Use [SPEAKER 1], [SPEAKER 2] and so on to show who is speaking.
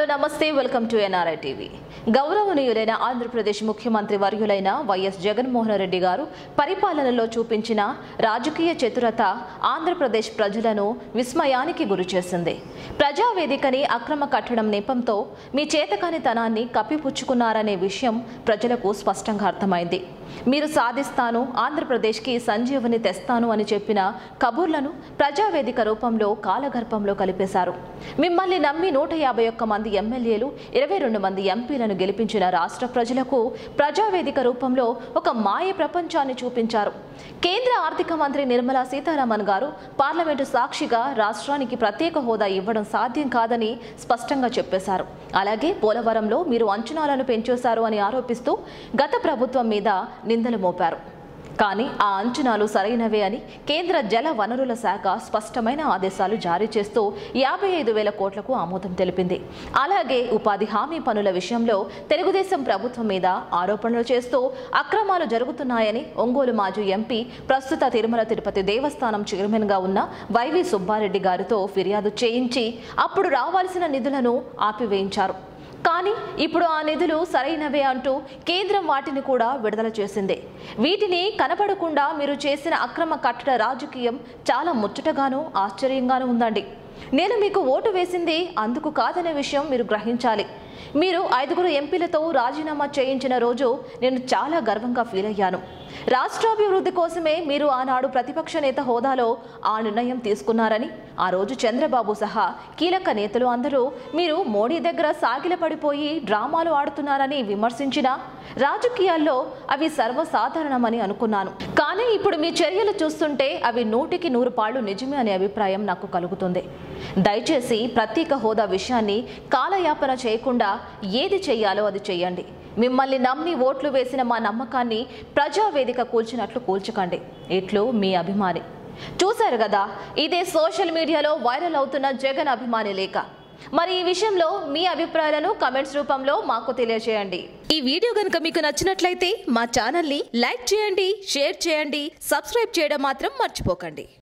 [SPEAKER 1] నమస్తే welcome to NRI TV గౌరవనీయులైన ఆంధ్రప్రదేశ్ ముఖ్యమంత్రి వర్యులైన వైఎస్ జగన్మోహన్ రెడ్డి గారు పరిపాలనలో చూపించిన రాజకీయ చతురత ఆంధ్రప్రదేశ్ ప్రజలను విస్మయానికి గురిచేసింది ప్రజావేదికని అక్రమ కట్టడం నెపంతో మీ చేతకానితనాన్ని కప్పిపుచ్చుకున్నారనే విషయం ప్రజలకు స్పష్టంగా అర్థమైంది మీరు సాధిస్తాను ఆంధ్రప్రదేశ్కి సంజీవని తెస్తాను అని చెప్పిన కబుర్లను ప్రజావేదిక రూపంలో కాలగర్భంలో కలిపేశారు మిమ్మల్ని నమ్మి నూట యాభై ఒక్క మంది ఎమ్మెల్యేలు ఇరవై రెండు మంది ఎంపీలను గెలిపించిన రాష్ట్ర ప్రజలకు ప్రజావేదిక రూపంలో ఒక మాయ ప్రపంచాన్ని చూపించారు కేంద్ర ఆర్థిక మంత్రి నిర్మలా సీతారామన్ గారు పార్లమెంటు సాక్షిగా రాష్ట్రానికి ప్రత్యేక హోదా ఇవ్వడం సాధ్యం కాదని స్పష్టంగా చెప్పేశారు అలాగే పోలవరంలో మీరు అంచనాలను పెంచేశారు అని ఆరోపిస్తూ గత ప్రభుత్వం మీద నిందలు మోపారు కానీ ఆ అంచనాలు సరైనవే అని కేంద్ర జల వనరుల శాఖ స్పష్టమైన ఆదేశాలు జారీ చేస్తూ యాభై ఐదు వేల కోట్లకు ఆమోదం తెలిపింది అలాగే ఉపాధి హామీ పనుల విషయంలో తెలుగుదేశం ప్రభుత్వం మీద ఆరోపణలు చేస్తూ అక్రమాలు జరుగుతున్నాయని ఒంగోలు మాజీ ఎంపీ ప్రస్తుత తిరుమల తిరుపతి దేవస్థానం చైర్మన్గా ఉన్న వైవి సుబ్బారెడ్డి గారితో ఫిర్యాదు చేయించి అప్పుడు రావాల్సిన నిధులను ఆపివేయించారు కానీ ఇప్పుడు ఆ నిధులు సరైనవే అంటూ కేంద్రం వాటిని కూడా విడుదల చేసింది వీటిని కనపడకుండా మీరు చేసిన అక్రమ కట్టడ రాజకీయం చాలా ముచ్చటగాను ఆశ్చర్యంగాను ఉందండి నేను మీకు ఓటు వేసింది అందుకు కాదనే విషయం మీరు గ్రహించాలి మీరు ఐదుగురు ఎంపీలతో రాజీనామా చేయించిన రోజు నేను చాలా గర్వంగా ఫీల్ అయ్యాను రాష్ట్రాభివృద్ధి కోసమే మీరు ఆనాడు ప్రతిపక్ష నేత హోదాలో ఆ నిర్ణయం తీసుకున్నారని ఆ రోజు చంద్రబాబు సహా కీలక నేతలు అందరూ మీరు మోడీ దగ్గర సాగిలపడిపోయి డ్రామాలు ఆడుతున్నారని విమర్శించినా రాజకీయాల్లో అవి సర్వసాధారణమని అనుకున్నాను కానీ ఇప్పుడు మీ చర్యలు చూస్తుంటే అవి నూటికి నూరు పాళ్ళు నిజమే అనే అభిప్రాయం నాకు కలుగుతుంది దయచేసి ప్రత్యేక హోదా విషయాన్ని కాలయాపన చేయకుండా ఏది చెయ్యాలో అది చెయ్యండి మిమ్మల్ని నమ్మి ఓట్లు వేసిన మా నమ్మకాన్ని ప్రజావేదిక కూల్చినట్లు కూల్చకండి ఇట్లు మీ అభిమాని చూశారు కదా ఇదే సోషల్ మీడియాలో వైరల్ అవుతున్న జగన్ అభిమాని లేఖ మరి ఈ విషయంలో మీ అభిప్రాయాలను కమెంట్స్ రూపంలో మాకు తెలియజేయండి ఈ వీడియో కనుక మీకు నచ్చినట్లయితే మా ఛానల్ని లైక్ చేయండి షేర్ చేయండి సబ్స్క్రైబ్ చేయడం మాత్రం మర్చిపోకండి